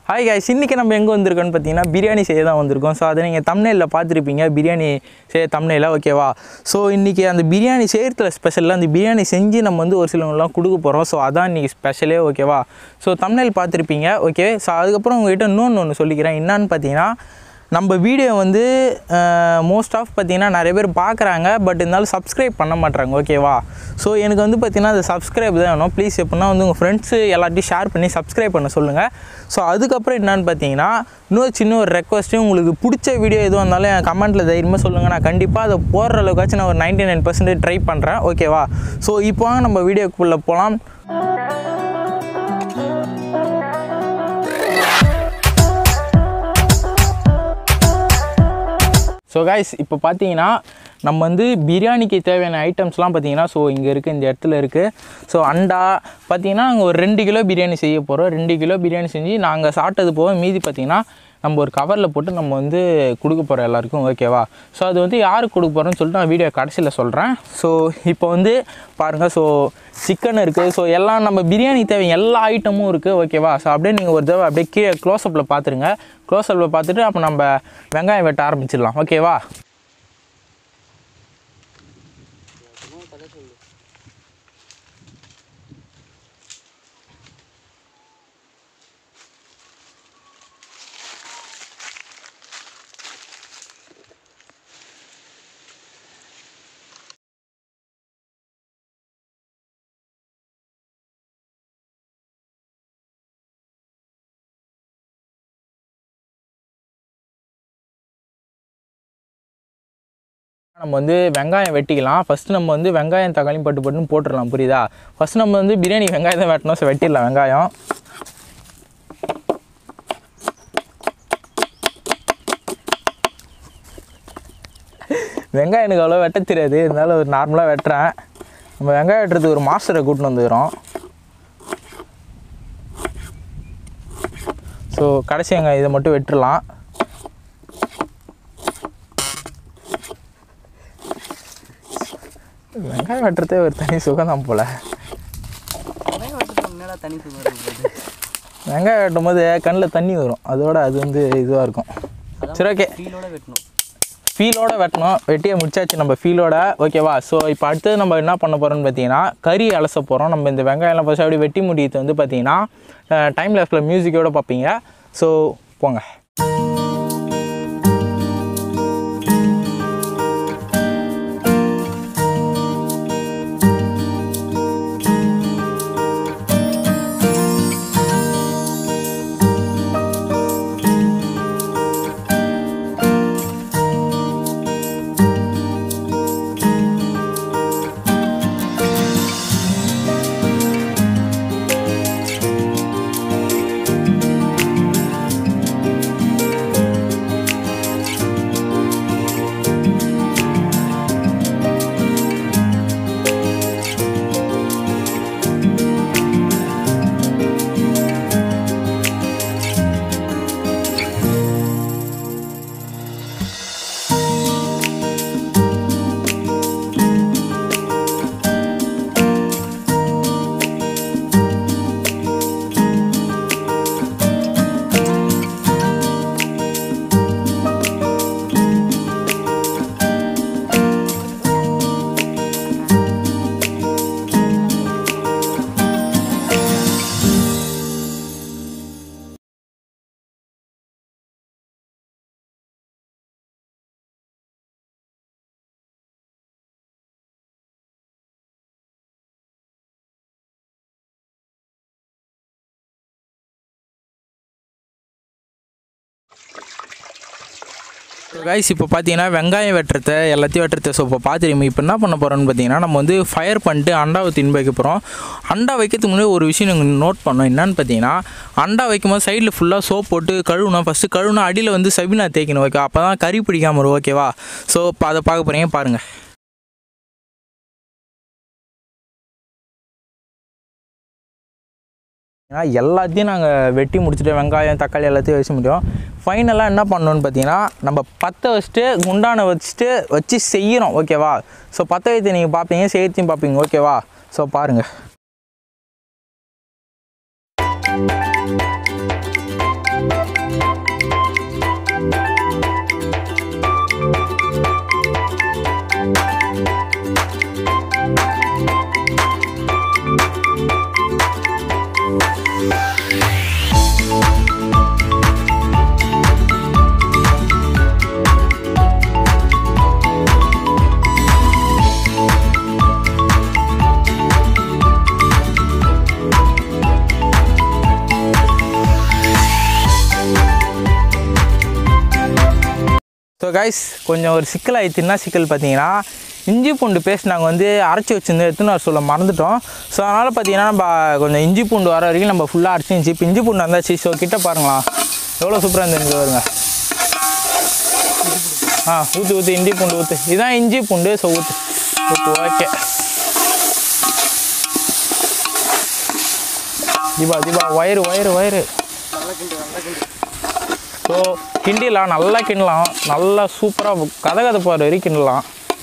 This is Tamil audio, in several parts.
ஹாய் guys இன்றைக்கி நம்ம எங்கே வந்திருக்கோன்னு பார்த்தீங்கன்னா பிரியாணி செய்ய தான் வந்திருக்கோம் ஸோ அதை நீங்கள் தமிழில் பார்த்துருப்பீங்க பிரியாணி செய்ய தமிழில் ஓகேவா ஸோ இன்றைக்கி அந்த பிரியாணி செய்கிறதுல ஸ்பெஷலில் அந்த பிரியாணி செஞ்சு நம்ம வந்து ஒரு சிலவங்களாம் கொடுக்க போகிறோம் ஸோ அதான் இன்றைக்கி ஸ்பெஷலே ஓகேவா ஸோ தமிழில் பார்த்துருப்பீங்க ஓகே ஸோ அதுக்கப்புறம் உங்கள்கிட்ட இன்னொன்று ஒன்று சொல்லிக்கிறேன் என்னான்னு பார்த்தீங்கன்னா நம்ம வீடியோ வந்து மோஸ்ட் ஆஃப் பார்த்தீங்கன்னா நிறைய பேர் பார்க்குறாங்க பட் இருந்தாலும் சப்ஸ்கிரைப் பண்ண மாட்றாங்க ஓகேவா ஸோ எனக்கு வந்து பார்த்தீங்கன்னா அது சப்ஸ்கிரைப் தான் வேணும் ப்ளீஸ் எப்படின்னா வந்து உங்கள் ஃப்ரெண்ட்ஸு எல்லாத்தையும் ஷேர் பண்ணி சப்ஸ்கிரைப் பண்ண சொல்லுங்கள் ஸோ அதுக்கப்புறம் என்னன்னு பார்த்தீங்கன்னா இன்னொரு சின்ன ஒரு ரெக்வஸ்ட்டு உங்களுக்கு பிடிச்ச வீடியோ எதுவும் இருந்தாலும் என் கமெண்ட்டில் தைரியமாக சொல்லுங்கள் நான் கண்டிப்பாக அதை போடுற அளவுக்காச்சும் நான் ஒரு நைன்டி நைன் பர்சன்டேஜ் ட்ரை பண்ணுறேன் ஓகேவா ஸோ இப்போ வாங்க நம்ம வீடியோக்குள்ளே போகலாம் ஸோ கைஸ் இப்போ பார்த்தீங்கன்னா நம்ம வந்து பிரியாணிக்கு தேவையான ஐட்டம்ஸ்லாம் பார்த்தீங்கன்னா ஸோ இங்கே இருக்குது இந்த இடத்துல இருக்குது ஸோ அண்டா பார்த்தீங்கன்னா நாங்கள் ஒரு ரெண்டு கிலோ பிரியாணி செய்ய போகிறோம் ரெண்டு கிலோ பிரியாணி செஞ்சு நாங்கள் சாப்பிட்டது போக மீதி பார்த்தீங்கன்னா நம்ம ஒரு கவரில் போட்டு நம்ம வந்து கொடுக்க போகிறோம் எல்லாருக்கும் ஓகேவா ஸோ அது வந்து யாருக்கு கொடுக்க போகிறோன்னு சொல்லிட்டு நான் வீடியோ கடைசியில் சொல்கிறேன் ஸோ இப்போ வந்து பாருங்கள் ஸோ சிக்கன் இருக்குது ஸோ எல்லாம் நம்ம பிரியாணி தேவை எல்லா ஐட்டமும் இருக்குது ஓகேவா ஸோ அப்படியே நீங்கள் ஒரு தடவை அப்படியே கீழே க்ளோஸ்அப்பில் பார்த்துருங்க க்ளோஸ்அப்பில் பார்த்துட்டு அப்போ நம்ம வெங்காயம் வெட்ட ஆரம்பிச்சிடலாம் ஓகேவா நம்ம வந்து வெங்காயம் வெட்டிக்கலாம் ஃபஸ்ட்டு நம்ம வந்து வெங்காயம் தக்காளியும் பட்டு பட்டுன்னு போட்டுடலாம் புரியுதா ஃபஸ்ட்டு நம்ம வந்து பிரியாணி வெங்காயம் தான் வெட்டணும் ஸோ வெட்டிடலாம் வெங்காயம் வெங்காயம் எனக்கு அவ்வளோ வெட்ட தெரியாது இருந்தாலும் ஒரு நார்மலாக வெட்டுறேன் நம்ம வெங்காயம் வெட்டுறதுக்கு ஒரு மாஸ்டரை கூட்டின்னு வந்துக்கிறோம் ஸோ கடைசி வெங்காயம் இதை மட்டும் வெட்டுடலாம் வெங்காயம் வெட்டுறதே ஒரு தனி சுகம் தான் போல் என்னடா தனி சுகம் இருக்குது வெங்காயம் வெட்டும் போது கண்ணில் தண்ணி வரும் அதோட அது வந்து இதுவாக இருக்கும் சரி ஓகே ஃபீலோட வெட்டணும் ஃபீலோட வெட்டணும் வெட்டியை முடிச்சாச்சு நம்ம ஃபீலோட ஓகேவா ஸோ இப்போ அடுத்தது நம்ம என்ன பண்ண போகிறோம்னு பார்த்தீங்கன்னா கறி அலச போகிறோம் நம்ம இந்த வெங்காயம்லாம் ஃபஸ்ட் அப்படி வெட்டி முடியது வந்து பார்த்தீங்கன்னா டைம் லேஃபில் மியூசிக்கோட பார்ப்பீங்க ஸோ போங்க கைஸ் இப்போ பார்த்தீங்கன்னா வெங்காயம் வெட்டுறத எல்லாத்தையும் வெட்டுறத ஸோ இப்போ பார்த்துருக்கோம் இப்போ என்ன பண்ண போகிறோம்னு பார்த்தீங்கன்னா நம்ம வந்து ஃபயர் பண்ணிட்டு அண்டாவை தின் வைக்க போகிறோம் அண்டா வைக்கிறதுக்கு முன்னாடி ஒரு விஷயம் நீங்கள் நோட் பண்ணோம் என்னன்னு பார்த்தீங்கன்னா அண்டா வைக்கும்போது சைடில் ஃபுல்லாக சோப் போட்டு கழுவணும் ஃபஸ்ட்டு கழுவுனா அடியில் வந்து சபினா தேய்க்கணும் ஓகே அப்போ தான் கறி பிடிக்காம வரும் ஓகேவா ஸோ இப்போ அதை பார்க்க போகிறீங்க பாருங்கள் ஏன்னா எல்லாத்தையும் நாங்கள் வெட்டி முடிச்சுட்டு வெங்காயம் தக்காளி எல்லாத்தையும் வச்சு முடியும் ஃபைனலாக என்ன பண்ணணும்னு பார்த்தீங்கன்னா நம்ம பற்ற வச்சுட்டு குண்டானை வச்சுட்டு வச்சு செய்கிறோம் ஓகேவா ஸோ பற்ற வைத்து நீங்கள் பார்ப்பீங்க செய்யத்தையும் பார்ப்பீங்க ஓகேவா ஸோ பாருங்கள் ஸோ கைஸ் கொஞ்சம் ஒரு சிக்கல் ஆயிடுச்சுன்னா சிக்கல் பார்த்தீங்கன்னா இஞ்சி பூண்டு பேஸ்ட் நாங்கள் வந்து அரைச்சி வச்சிருந்து எடுத்துன்னு வர சொல்ல மறந்துட்டோம் ஸோ அதனால் பார்த்தீங்கன்னா நம்ம கொஞ்சம் இஞ்சி பூண்டு வர வரைக்கும் நம்ம ஃபுல்லாக அரைச்சிருந்துச்சு இப்போ இஞ்சி பூண்டு வந்தாச்சு ஸோ கிட்ட பாருங்களா எவ்வளோ சூப்பராக இருந்துருக்கு வருங்க ஆ ஊற்று ஊற்று இஞ்சி பூண்டு ஊற்று இதுதான் இஞ்சி பூண்டு ஸோ ஊற்று ஊற்று ஓகே தீபா தீபா ஒயரு ஒயரு ஒயரு ஸோ கிண்டிடலாம் நல்லா கிண்டலாம் நல்லா சூப்பராக கதை கதை போகிற வரைக்கும் கிண்டலாம்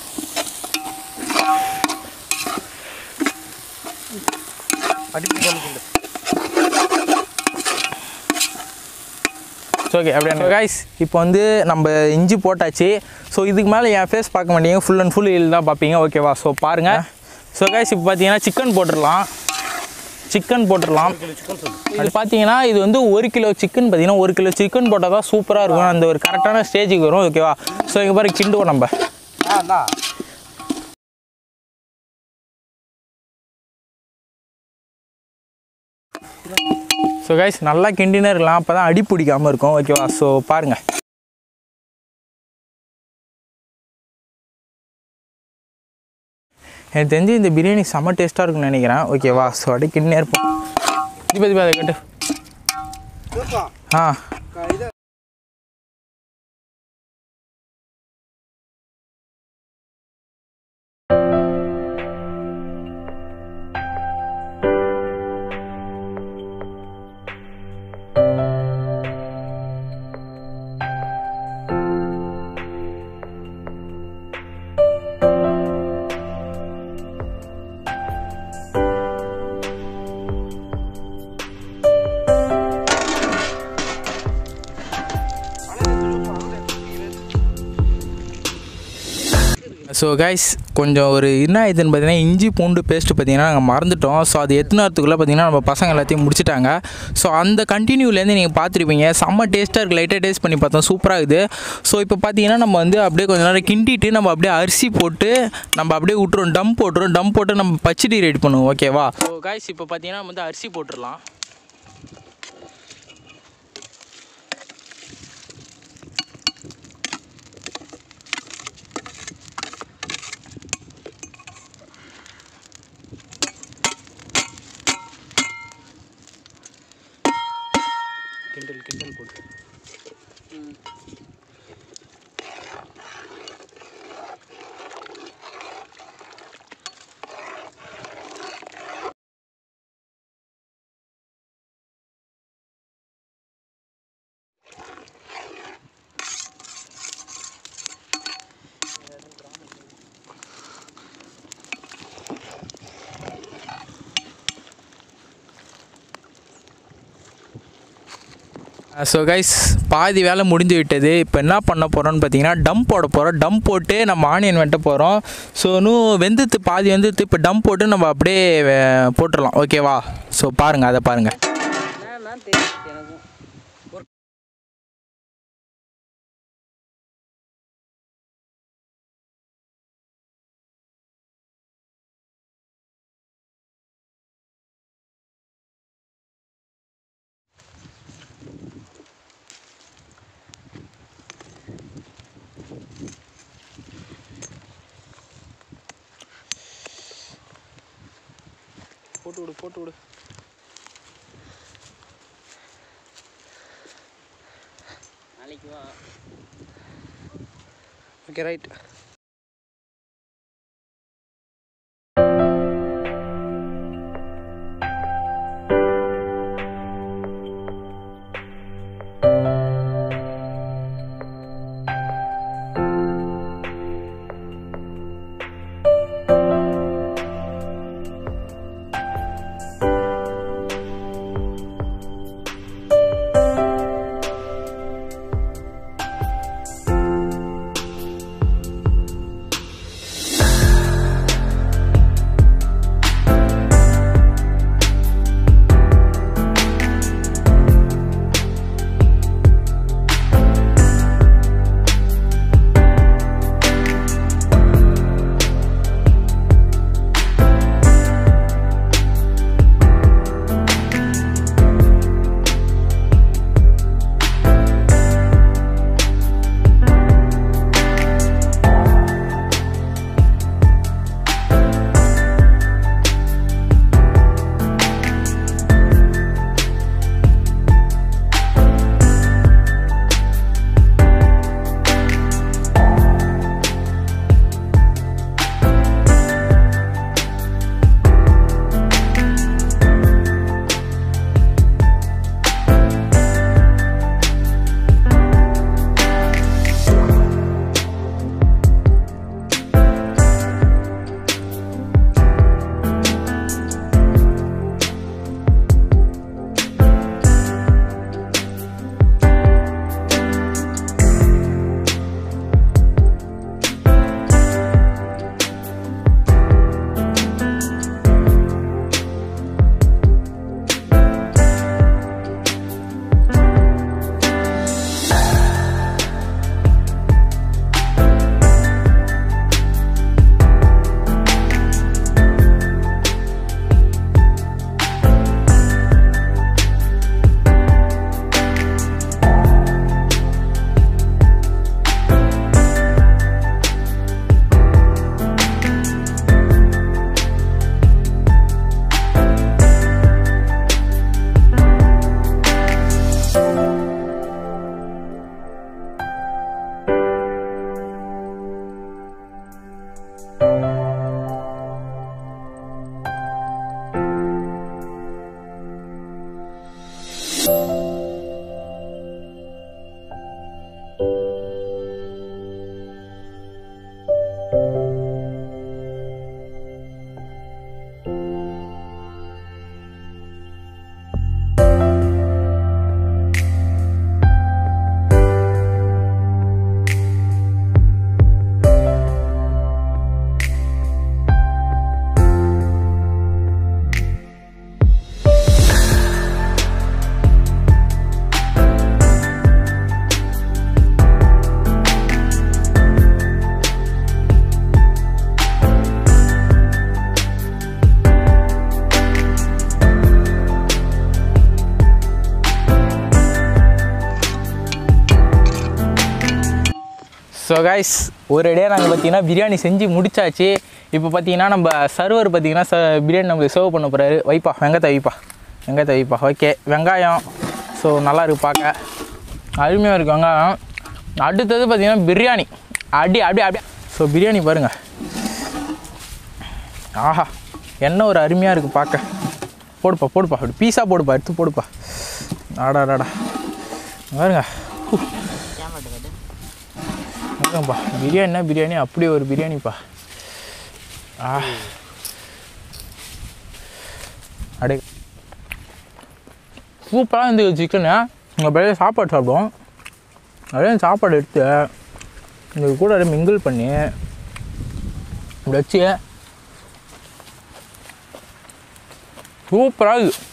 ஸோ ஓகே அப்படியே கைஸ் இப்போ வந்து நம்ம இஞ்சி போட்டாச்சு ஸோ இதுக்கு மேலே என் ஃபேஸ் பார்க்க மாட்டீங்க ஃபுல் அண்ட் ஃபுல் இல் தான் பார்ப்பீங்க ஓகேவா ஸோ பாருங்கள் ஸோ கைஸ் இப்போ பார்த்தீங்கன்னா சிக்கன் போட்டுடலாம் சிக்கன் போட்டுடலாம் இது பார்த்தீங்கன்னா இது வந்து ஒரு கிலோ சிக்கன் பார்த்தீங்கன்னா ஒரு கிலோ சிக்கன் போட்டால் தான் சூப்பராக இருக்கும் அந்த ஒரு கரெக்டான ஸ்டேஜுக்கு வரும் ஓகேவா ஸோ இங்கே பாரு கிண்டுவோம் நம்ம ஸோ கைஸ் நல்லா கிண்டினே இருக்கலாம் அப்போ தான் அடி பிடிக்காமல் இருக்கும் ஓகேவா ஸோ பாருங்கள் எனக்கு தெரிஞ்சு இந்த பிரியாணி செம்ம டேஸ்ட்டாக இருக்கும்னு நினைக்கிறேன் ஓகேவா ஸோ அப்படியே கிண்டினே இருப்போம் தீபா தீபா அதை கேட்டு ஆ ஸோ கைஸ் கொஞ்சம் ஒரு என்ன ஆயிடுதுன்னு பார்த்தீங்கன்னா இஞ்சி பூண்டு பேஸ்ட்டு பார்த்தீங்கன்னா நாங்கள் மறந்துட்டோம் ஸோ அது எத்தனாத்துக்குள்ளே பார்த்தீங்கன்னா நம்ம பசங்க எல்லாத்தையும் முடிச்சிட்டாங்க ஸோ அந்த கண்டினியூலேருந்து நீங்கள் பார்த்துருப்பீங்க செம்ம டேஸ்ட்டாக இருக்குது லைட்டாக டேஸ்ட் பண்ணி பார்த்தோம் சூப்பராக இருக்குது ஸோ இப்போ பார்த்தீங்கன்னா நம்ம வந்து அப்படியே கொஞ்ச நேரம் கிண்டிட்டு நம்ம அப்படியே அரிசி போட்டு நம்ம அப்படியே விட்டுருவோம் டம் போட்டுரும் டம் போட்டு நம்ம பச்சடி ரெடி பண்ணுவோம் ஓகேவா ஸோ கைஸ் இப்போ பார்த்தீங்கன்னா நம்ம வந்து அரிசி போட்டுடலாம் கிண்டல் கிண்டல் போட்டு ஸோ கைஸ் பாதி வேலை முடிஞ்சு விட்டது இப்போ என்ன பண்ண போகிறோம்னு பார்த்தீங்கன்னா டம் போட போகிறோம் டம் போட்டு நம்ம ஆனியன் வெட்ட போகிறோம் ஸோ இன்னும் வெந்தது பாதி வெந்தது இப்போ டம் போட்டு நம்ம அப்படியே வே- போட்டுடலாம் ஓகேவா ஸோ பாருங்கள் அதை பாருங்கள் போட்டு விடு போட்டு விடு நாளைக்கு வா ஓகே ரைட் ஸோ கைஸ் ஒரு டே நாங்கள் பார்த்தீங்கன்னா பிரியாணி செஞ்சு முடிச்சாச்சு இப்போ பார்த்தீங்கன்னா நம்ம சர்வர் பார்த்தீங்கன்னா ச பிரியாணி நம்மளுக்கு சர்வ் பண்ண போகிறாரு வைப்பா வெங்காயத்தை வைப்பா வெங்காயத்தை வைப்பா ஓகே வெங்காயம் ஸோ நல்லா இருக்கு பார்க்க அருமையாக இருக்கு வெங்காயம் அடுத்தது பார்த்தீங்கன்னா பிரியாணி அடி அப்படி அப்படியே ஸோ பிரியாணி பாருங்கள் ஆஹா என்ன ஒரு அருமையாக இருக்குது பார்க்க போடுப்பா போடுப்பா அப்படி பீஸாக போடுப்பா எடுத்து போடுப்பா ஆடாடாடா பாருங்க ஹூ. பாருங்கப்பா பிரியாணினா பிரியாணி அப்படி ஒரு பிரியாணிப்பா ஆ அடே சூப்பராக இருந்தது சிக்கனு உங்கள் பிள்ளைய சாப்பாடு சாப்பிடுவோம் அப்படியே சாப்பாடு எடுத்து இந்த கூட அப்படியே மிங்கிள் பண்ணி இப்படி வச்சு சூப்பராக இருக்குது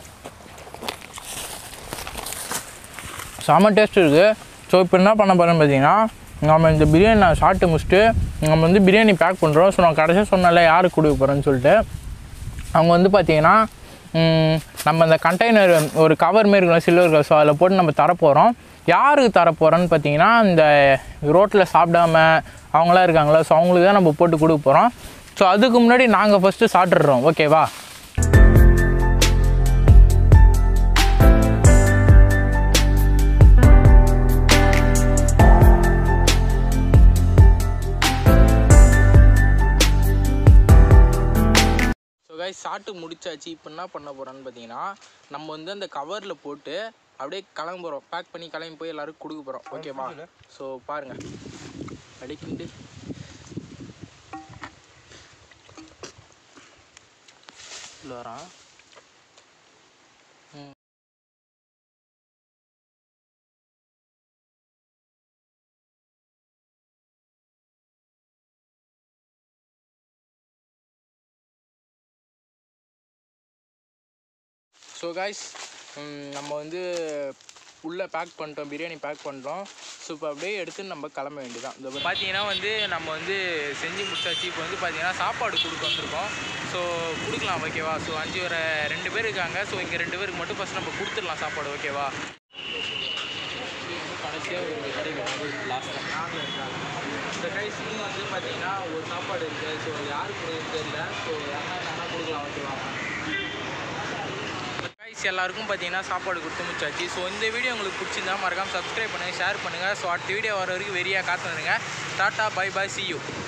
செம்ம டேஸ்ட் இருக்குது ஸோ இப்போ என்ன பண்ண போகிறேன்னு பார்த்தீங்கன்னா நம்ம இந்த பிரியாணி நான் சாப்பிட்டு முடிச்சுட்டு நம்ம வந்து பிரியாணி பேக் பண்ணுறோம் ஸோ நான் கடைசியாக சொன்னல யாருக்கு கொடுக்க போகிறேன்னு சொல்லிட்டு அவங்க வந்து பார்த்தீங்கன்னா ம், நம்ம இந்த கண்டெய்னர் ஒரு கவர் மாரி இருக்கும் சில்வர் கவர் ஸோ அதில் போட்டு நம்ம தரப்போகிறோம் யாருக்கு தரப்போகிறோன்னு பார்த்தீங்கன்னா இந்த ரோட்டில் சாப்பிடாம அவங்களாம் இருக்காங்களா ஸோ அவங்களுக்கு தான் நம்ம போட்டு கொடுக்க போகிறோம் ஸோ அதுக்கு முன்னாடி நாங்கள் ஃபஸ்ட்டு சாப்பிட்றோம் ஓகேவா ஸோ கைஸ் சாப்பிட்டு முடிச்சாச்சு இப்போ என்ன பண்ண போகிறோன்னு பார்த்தீங்கன்னா நம்ம வந்து அந்த கவரில் போட்டு அப்படியே கிளம்ப போகிறோம் பேக் பண்ணி கிளம்பி போய் எல்லாருக்கும் கொடுக்க போகிறோம் ஓகேவா ஸோ பாருங்கள் அடிக்கிண்டு இல்லை வரான் ம் ஸோ காய்ஸ் நம்ம வந்து உள்ளே பேக் பண்ணிட்டோம் பிரியாணி பேக் பண்ணிட்டோம் ஸோ இப்போ அப்படியே எடுத்து நம்ம கிளம்ப வேண்டியதான் இந்த பார்த்தீங்கன்னா வந்து நம்ம வந்து செஞ்சு முடிச்சாச்சு இப்போ வந்து பார்த்தீங்கன்னா சாப்பாடு கொடுக்க வந்திருக்கோம் ஸோ கொடுக்கலாம் ஓகேவா ஸோ அஞ்சு வர ரெண்டு பேர் இருக்காங்க ஸோ இங்கே ரெண்டு பேருக்கு மட்டும் ஃபஸ்ட் நம்ம கொடுத்துடலாம் சாப்பாடு ஓகேவா கடைசியாக ஒரு கிடைக்கும் லாஸ்ட்டாக இந்த கைஸ் இன்னும் வந்து பார்த்தீங்கன்னா ஒரு சாப்பாடு இருக்குது ஸோ யாருக்கு கொடுக்குறது தெரியல ஸோ யாரா யாரா கொடுக்கலாம் ஓகேவா கைஸ் எல்லாருக்கும் பார்த்தீங்கன்னா சாப்பாடு கொடுத்து முடிச்சாச்சு ஸோ இந்த வீடியோ உங்களுக்கு பிடிச்சிருந்தா மறக்காம சப்ஸ்கிரைப் பண்ணுங்கள் ஷேர் பண்ணுங்கள் ஸோ அடுத்த வீடியோ வர வரைக்கும் வெறியாக காத்துனுங்க tata bye bye see you